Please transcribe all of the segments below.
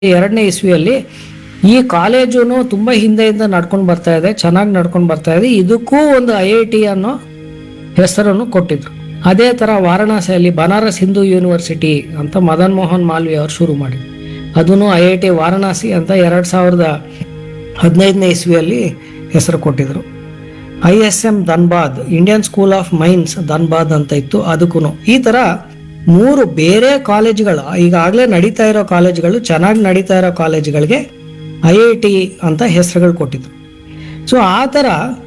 ಎರಡನೇ ಇಸ್ವಿಯಲ್ಲಿ ಈ ಕಾಲೇಜುನು ತುಂಬಾ ಹಿಂದೆಯಿಂದ ನಡ್ಕೊಂಡು ಬರ್ತಾ ಇದೆ ಚೆನ್ನಾಗಿ ನಡ್ಕೊಂಡು ಬರ್ತಾ ಇದೆ ಇದಕ್ಕೂ ಒಂದು ಐ ಐ ಟಿ ಅನ್ನೋ ಹೆಸರನ್ನು ಕೊಟ್ಟಿದ್ರು ಅದೇ ತರ ವಾರಣಾಸಿಯಲ್ಲಿ ಬನಾರಸ್ ಹಿಂದೂ ಯೂನಿವರ್ಸಿಟಿ ಅಂತ ಮದನ್ ಮೋಹನ್ ಮಾಲ್ವಿ ಅವರು ಶುರು ಮಾಡಿದ್ರು ಅದನ್ನು ಐ ಐ ಟಿ ವಾರಣಾಸಿ ಅಂತ ಎರಡ್ ಸಾವಿರದ ಹದಿನೈದನೇ ಇಸ್ವಿಯಲ್ಲಿ ಹೆಸರು ಕೊಟ್ಟಿದ್ರು I S M Dhanbad Indian School of Mines Dhanbad ಅಂತ ಇತ್ತು ಅದಕ್ಕೂ ಈ ತರ ಮೂರು ಬೇರೆ ಕಾಲೇಜುಗಳು ಈಗಾಗಲೇ ನಡೀತಾ ಇರೋ ಕಾಲೇಜುಗಳು ಚೆನ್ನಾಗಿ ನಡೀತಾ ಇರೋ ಕಾಲೇಜುಗಳಿಗೆ ಐ ಐ ಟಿ ಅಂತ ಹೆಸರುಗಳು ಕೊಟ್ಟಿದ್ರು ಸೊ ಆ ಥರ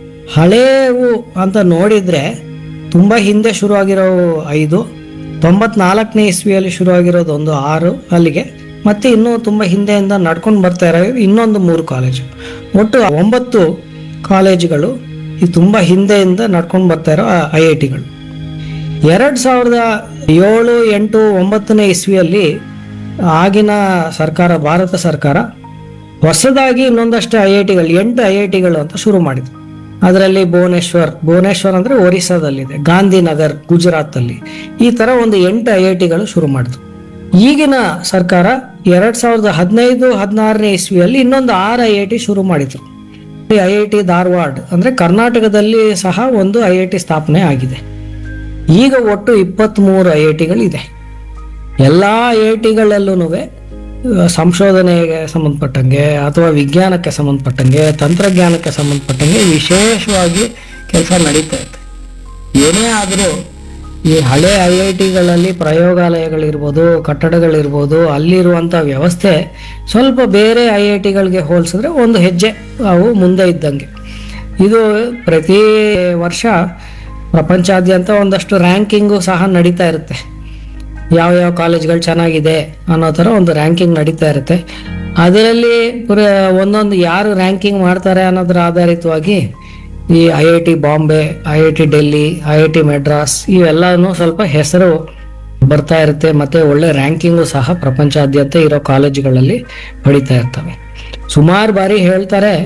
ಹಳೇವು ಅಂತ ನೋಡಿದ್ರೆ ತುಂಬ ಹಿಂದೆ ಶುರುವಾಗಿರೋ ಐದು ತೊಂಬತ್ನಾಲ್ಕನೇ ಇಸ್ವಿಯಲ್ಲಿ ಶುರುವಾಗಿರೋದು ಒಂದು ಆರು ಅಲ್ಲಿಗೆ ಮತ್ತೆ ಇನ್ನೂ ತುಂಬ ಹಿಂದೆಯಿಂದ ನಡ್ಕೊಂಡು ಬರ್ತಾ ಇರೋ ಇನ್ನೊಂದು ಮೂರು ಕಾಲೇಜು ಒಟ್ಟು ಒಂಬತ್ತು ಕಾಲೇಜುಗಳು ಈ ತುಂಬ ಹಿಂದೆಯಿಂದ ನಡ್ಕೊಂಡು ಬರ್ತಾ ಇರೋ ಐ ಐ ಟಿಗಳು ಎರಡು ಸಾವಿರದ ಏಳು ಎಂಟು ಒಂಬತ್ತನೇ ಇಸ್ವಿಯಲ್ಲಿ ಆಗಿನ ಸರ್ಕಾರ ಭಾರತ ಸರ್ಕಾರ ಹೊಸದಾಗಿ ಇನ್ನೊಂದಷ್ಟು ಐ ಐ ಟಿಗಳು ಎಂಟು ಐ ಐ ಟಿಗಳು ಅಂತ ಶುರು ಮಾಡಿದ್ರು ಅದರಲ್ಲಿ ಭುವನೇಶ್ವರ್ ಭುವನೇಶ್ವರ್ ಅಂದ್ರೆ ಒರಿಸ್ಸಾದಲ್ಲಿದೆ ಗಾಂಧಿನಗರ್ ಗುಜರಾತ್ ಅಲ್ಲಿ ಈ ತರ ಒಂದು ಎಂಟು ಐ ಐ ಟಿಗಳು ಶುರು ಮಾಡಿದ್ರು ಈಗಿನ ಸರ್ಕಾರ ಎರಡ್ ಸಾವಿರದ ಹದಿನೈದು ಹದಿನಾರನೇ ಇಸ್ವಿಯಲ್ಲಿ ಇನ್ನೊಂದು ಆರು ಐ ಐ ಟಿ ಶುರು ಮಾಡಿದ್ರು ಐ ಐ ಟಿ ಧಾರವಾಡ ಅಂದ್ರೆ ಕರ್ನಾಟಕದಲ್ಲಿ ಸಹ ಒಂದು ಐ ಐ ಟಿ ಸ್ಥಾಪನೆ ಆಗಿದೆ ಈಗ ಒಟ್ಟು ಇಪ್ಪತ್ತ್ಮೂರು ಐ ಐ ಟಿಗಳಿದೆ ಎಲ್ಲ ಐ ಐ ಟಿಗಳಲ್ಲೂ ಸಂಶೋಧನೆಗೆ ಸಂಬಂಧಪಟ್ಟಂಗೆ ಅಥವಾ ವಿಜ್ಞಾನಕ್ಕೆ ಸಂಬಂಧಪಟ್ಟಂಗೆ ತಂತ್ರಜ್ಞಾನಕ್ಕೆ ಸಂಬಂಧಪಟ್ಟಂಗೆ ವಿಶೇಷವಾಗಿ ಕೆಲಸ ನಡೀತಾ ಇದೆ ಏನೇ ಆದರೂ ಈ ಹಳೆ ಐ ಐ ಟಿಗಳಲ್ಲಿ ಪ್ರಯೋಗಾಲಯಗಳಿರ್ಬೋದು ಕಟ್ಟಡಗಳಿರ್ಬೋದು ಅಲ್ಲಿರುವಂಥ ವ್ಯವಸ್ಥೆ ಸ್ವಲ್ಪ ಬೇರೆ ಐ ಐ ಟಿಗಳಿಗೆ ಹೋಲಿಸಿದ್ರೆ ಒಂದು ಹೆಜ್ಜೆ ಅವು ಮುಂದೆ ಇದ್ದಂಗೆ ಇದು ಪ್ರತಿ ವರ್ಷ ಪ್ರಪಂಚಾದ್ಯಂತ ಒಂದಷ್ಟು ರ್ಯಾಂಕಿಂಗು ಸಹ ನಡೀತಾ ಇರುತ್ತೆ ಯಾವ ಯಾವ ಕಾಲೇಜ್ಗಳು ಚೆನ್ನಾಗಿದೆ ಅನ್ನೋ ಥರ ಒಂದು ರ್ಯಾಂಕಿಂಗ್ ನಡೀತಾ ಇರುತ್ತೆ ಅದರಲ್ಲಿ ಪುರ- ಒಂದೊಂದು ಯಾರು ರ್ಯಾಂಕಿಂಗ್ ಮಾಡ್ತಾರೆ ಅನ್ನೋದ್ರ ಆಧಾರಿತವಾಗಿ ಈ I I T Bombay I I T Delhi I I T Madras ಇವೆಲ್ಲನೂ ಸ್ವಲ್ಪ ಹೆಸರು ಬರ್ತಾ ಇರುತ್ತೆ ಮತ್ತೆ ಒಳ್ಳೆ ರ್ಯಾಂಕಿಂಗು ಸಹ ಪ್ರಪಂಚಾದ್ಯಂತ ಇರೋ ಕಾಲೇಜುಗಳಲ್ಲಿ ಪಡಿತಾ ಇರ್ತವೆ ಸುಮಾರು ಬಾರಿ ಹೇಳ್ತಾರೆ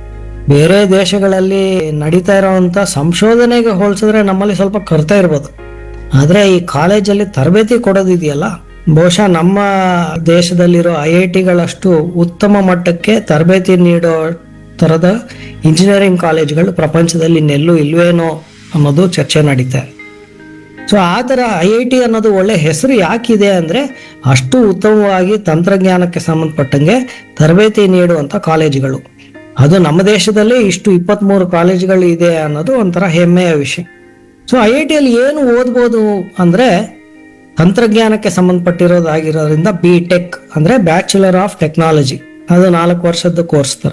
ಬೇರೆ ದೇಶಗಳಲ್ಲಿ ನಡೀತಾ ಇರೋವಂಥ ಸಂಶೋಧನೆಗೆ ಹೋಲಿಸಿದ್ರೆ ನಮ್ಮಲ್ಲಿ ಸ್ವಲ್ಪ ಕೊರತೆ ಇರ್ಬೋದು ಆದರೆ ಈ ಕಾಲೇಜಲ್ಲಿ ತರಬೇತಿ ಕೊಡೋದಿದೆಯಲ್ಲ ಬಹುಶಃ ನಮ್ಮ ದೇಶದಲ್ಲಿರೋ ಐ ಐ ಟಿಗಳಷ್ಟು ಉತ್ತಮ ಮಟ್ಟಕ್ಕೆ ತರಬೇತಿ ನೀಡೋ ಥರದ ಇಂಜಿನಿಯರಿಂಗ್ ಕಾಲೇಜುಗಳು ಪ್ರಪಂಚದಲ್ಲಿ ಇನ್ನೆಲ್ಲೂ ಇಲ್ವೇನೋ ಅನ್ನೋದು ಚರ್ಚೆ ನಡೀತಾ ಇದೆ ಸೊ ಆ ಥರ ಐ ಐ ಟಿ ಅನ್ನೋದು ಒಳ್ಳೆ ಹೆಸರು ಯಾಕಿದೆ ಅಂದರೆ ಅಷ್ಟು ಉತ್ತಮವಾಗಿ ತಂತ್ರಜ್ಞಾನಕ್ಕೆ ಸಂಬಂಧಪಟ್ಟಂಗೆ ತರಬೇತಿ ನೀಡುವಂಥ ಕಾಲೇಜುಗಳು ಅದು ನಮ್ಮ ದೇಶದಲ್ಲೇ ಇಷ್ಟು ಇಪ್ಪತ್ತ್ಮೂರು ಕಾಲೇಜುಗಳು ಇದೆ ಅನ್ನೋದು ಒಂಥರ ಹೆಮ್ಮೆಯ ವಿಷಯ ಸೊ ಐ ಐ ಟಿಯಲ್ಲಿ ಏನು ಓದ್ಬೋದು ಅಂದರೆ ತಂತ್ರಜ್ಞಾನಕ್ಕೆ ಸಂಬಂಧಪಟ್ಟಿರೋದಾಗಿರೋದ್ರಿಂದ ಬಿ ಟೆಕ್ ಅಂದರೆ ಬ್ಯಾಚುಲರ್ ಆಫ್ ಟೆಕ್ನಾಲಜಿ ಅದು ನಾಲ್ಕು ವರ್ಷದ ಕೋರ್ಸ್ ಥರ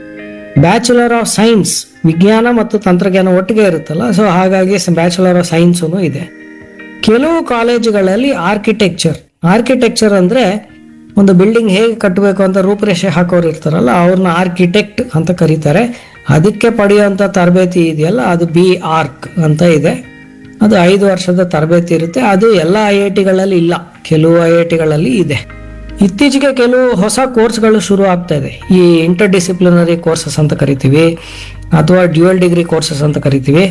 ಬ್ಯಾಚುಲರ್ ಆಫ್ ಸೈನ್ಸ್ ವಿಜ್ಞಾನ ಮತ್ತು ತಂತ್ರಜ್ಞಾನ ಒಟ್ಟಿಗೆ ಇರುತ್ತಲ್ಲ ಸೊ ಹಾಗಾಗಿ ಬ್ಯಾಚುಲರ್ ಆಫ್ ಸೈನ್ಸು ಇದೆ ಕೆಲವು ಕಾಲೇಜುಗಳಲ್ಲಿ ಆರ್ಕಿಟೆಕ್ಚರ್ ಆರ್ಕಿಟೆಕ್ಚರ್ ಅಂದ್ರೆ ಒಂದು ಬಿಲ್ಡಿಂಗ್ ಹೇಗೆ ಕಟ್ಟಬೇಕು ಅಂತ ರೂಪರೇಷೆ ಹಾಕೋರು ಇರ್ತಾರಲ್ಲ ಅವ್ರನ್ನ ಆರ್ಕಿಟೆಕ್ಟ್ ಅಂತ ಕರೀತಾರೆ ಅದಕ್ಕೆ ಪಡೆಯುವಂಥ ತರಬೇತಿ ಇದೆಯಲ್ಲ ಅದು ಬಿ ಆರ್ಕ್ ಅಂತ ಇದೆ ಅದು ಐದು ವರ್ಷದ ತರಬೇತಿ ಇರುತ್ತೆ ಅದು ಎಲ್ಲ ಐ ಐ ಟಿಗಳಲ್ಲಿ ಇಲ್ಲ ಕೆಲವು ಐ ಐ ಟಿಗಳಲ್ಲಿ ಇದೆ ಇತ್ತೀಚೆಗೆ ಕೆಲವು ಹೊಸ ಕೋರ್ಸ್ಗಳು ಶುರು ಆಗ್ತಾ ಇದೆ ಈ ಇಂಟರ್ ಡಿಸಿಪ್ಲಿನರಿ ಕೋರ್ಸಸ್ ಅಂತ ಕರಿತೀವಿ ಅಥವಾ ಡ್ಯುಯಲ್ ಡಿಗ್ರಿ ಕೋರ್ಸಸ್ ಅಂತ ಕರಿತೀವಿ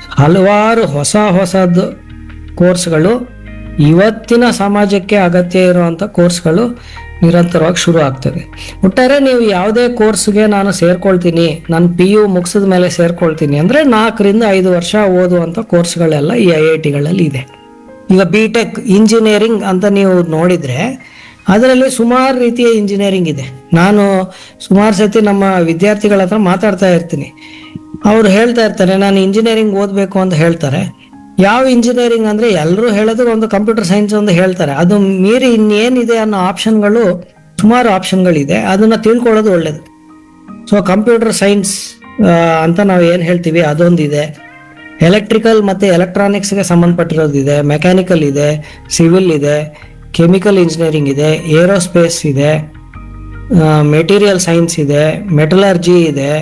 ಹಲವಾರು ಹೊಸ ಹೊಸದು ಕೋರ್ಸ್ಗಳು ಇವತ್ತಿನ ಸಮಾಜಕ್ಕೆ ಅಗತ್ಯ ಇರುವಂಥ ಕೋರ್ಸ್ಗಳು ನಿರಂತರವಾಗಿ ಶುರು ಆಗ್ತದೆ ಒಟ್ಟಾರೆ ನೀವು ಯಾವುದೇ ಕೋರ್ಸ್ಗೆ ನಾನು ಸೇರ್ಕೊಳ್ತೀನಿ ನಾನು ಪಿ ಯು ಮುಗಿಸಿದ ಮೇಲೆ ಸೇರ್ಕೊಳ್ತೀನಿ ಅಂದರೆ ನಾಲ್ಕರಿಂದ ಐದು ವರ್ಷ ಓದುವಂಥ ಕೋರ್ಸ್ಗಳೆಲ್ಲ ಈ ಐ ಐ ಟಿಗಳಲ್ಲಿ ಇದೆ ಈಗ ಬಿ ಟೆಕ್ ಇಂಜಿನಿಯರಿಂಗ್ ಅಂತ ನೀವು ನೋಡಿದರೆ ಅದರಲ್ಲಿ ಸುಮಾರು ರೀತಿಯ ಇಂಜಿನಿಯರಿಂಗ್ ಇದೆ ನಾನು ಸುಮಾರು ಸತಿ ನಮ್ಮ ವಿದ್ಯಾರ್ಥಿಗಳ ಹತ್ರ ಮಾತಾಡ್ತಾ ಇರ್ತೀನಿ ಅವ್ರು ಹೇಳ್ತಾ ಇರ್ತಾರೆ ನಾನು ಇಂಜಿನಿಯರಿಂಗ್ ಓದಬೇಕು ಅಂತ ಹೇಳ್ತಾರೆ ಯಾವ ಇಂಜಿನಿಯರಿಂಗ್ ಅಂದರೆ ಎಲ್ಲರೂ ಹೇಳೋದು ಒಂದು ಕಂಪ್ಯೂಟರ್ ಸೈನ್ಸ್ ಒಂದು ಹೇಳ್ತಾರೆ ಅದು ಮೀರಿ ಇನ್ನೇನಿದೆ ಅನ್ನೋ ಆಪ್ಷನ್ಗಳು ಸುಮಾರು ಆಪ್ಷನ್ಗಳಿದೆ ಅದನ್ನು ತಿಳ್ಕೊಳ್ಳೋದು ಒಳ್ಳೇದು ಸೊ ಕಂಪ್ಯೂಟರ್ ಸೈನ್ಸ್ ಅಂತ ನಾವು ಏನು ಹೇಳ್ತೀವಿ ಅದೊಂದಿದೆ ಎಲೆಕ್ಟ್ರಿಕಲ್ ಮತ್ತು ಎಲೆಕ್ಟ್ರಾನಿಕ್ಸ್ಗೆ ಸಂಬಂಧಪಟ್ಟಿರೋದಿದೆ ಮೆಕ್ಯಾನಿಕಲ್ ಇದೆ ಸಿವಿಲ್ ಇದೆ ಕೆಮಿಕಲ್ ಇಂಜಿನಿಯರಿಂಗ್ ಇದೆ ಏರೋಸ್ಪೇಸ್ ಇದೆ ಮೆಟೀರಿಯಲ್ ಸೈನ್ಸ್ ಇದೆ ಮೆಟಲರ್ಜಿ ಇದೆ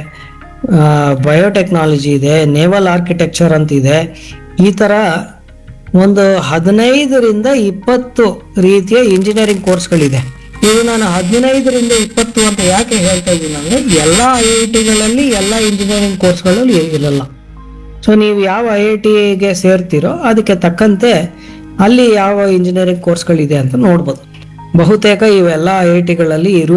ಬಯೋಟೆಕ್ನಾಲಜಿ ಇದೆ ನೇವಲ್ ಆರ್ಕಿಟೆಕ್ಚರ್ ಅಂತ ಇದೆ ಈ ಥರ ಒಂದು ಹದಿನೈದರಿಂದ ಇಪ್ಪತ್ತು ರೀತಿಯ ಇಂಜಿನಿಯರಿಂಗ್ ಕೋರ್ಸ್ಗಳಿದೆ ಇದು ನಾನು ಹದಿನೈದರಿಂದ ಇಪ್ಪತ್ತು ಅಂತ ಯಾಕೆ ಹೇಳ್ತಾ ಇದ್ದೀನಿ ಅಂದರೆ ಎಲ್ಲ ಐ ಐ ಟಿಗಳಲ್ಲಿ ಎಲ್ಲ ಇಂಜಿನಿಯರಿಂಗ್ ಕೋರ್ಸ್ಗಳಲ್ಲಿ ಇರಲ್ಲ ಸೊ ನೀವು ಯಾವ ಐ ಐ ಟಿಗೆ ಸೇರ್ತೀರೋ ಅದಕ್ಕೆ ತಕ್ಕಂತೆ ಅಲ್ಲಿ ಯಾವ ಇಂಜಿನಿಯರಿಂಗ್ ಕೋರ್ಸ್ಗಳಿದೆ ಅಂತ ನೋಡ್ಬೋದು ಬಹುತೇಕ ಇವೆಲ್ಲ ಐ ಐ ಟಿಗಳಲ್ಲಿ ಇರುವ